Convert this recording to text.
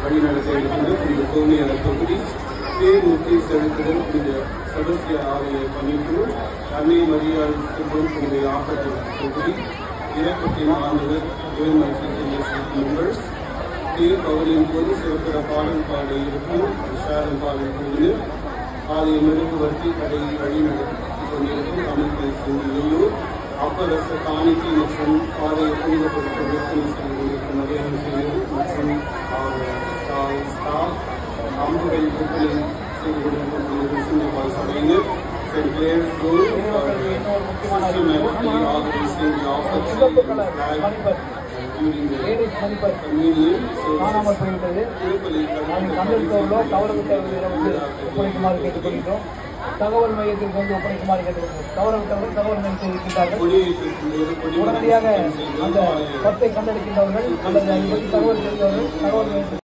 வழிநடத்த இருக்கின்ற புனித கோமியார் தொகுதி பேரூட்டி செலுத்துதல் புனித சதசிய ஆலய பணிக்குழு அன்னை மரியாள் செல்வம் புனித ஆபத்து தொகுதி இறக்கத்தின் ஆண்டுகள் மெம்பர்ஸ் தேர் பகுதியின் போது சிறப்பிட பாடல் பாட இருக்கும் ஷாரன் பாடல் குழுவினர் ஆலய மெழுகுவர்த்தி கடை வழி நடத்தி கொண்டிருக்கும் அமைப்பு செல்லியூர் அப்பரச காணிக்கை மற்றும் ஆலய புனிதப்படுத்த விற்பனை செய்து கொண்டிருக்கும் மரியாதை செய்யும் மற்றும் ஸ்டால் ஸ்டாஃப் அம்புகள் விற்பனை செய்து கொண்டிருக்கும் சிங்கப்பால் சபையினர் Saint Clare school systematically organizing the offers during the communion காணாமல் services. போய்விட்டது திருப்பலி நாங்கள் கண்டெடுத்தவர்களோ தவறு விட்டவர்களிடம் வந்து ஒப்படைக்குமாறு கேட்டுக்கொள்கிறோம் தகவல் மையத்திற்கு வந்து ஒப்படைக்குமாறு கேட்டுக்கொள்கிறோம் தவறு விட்டவர்கள் தகவல் மையத்தில் இருக்கின்றார்கள் கொடியேற்றிருக்கும்போது கொடிமரம் உடனடியாக சுத்தம் செய்து அந்த ஆலய பத்தை கண்டெடுக்கின்றவர்கள் அல்லது அதை பற்றி தகவல் தெரிந்தவர்கள் தகவல் மையத்தில்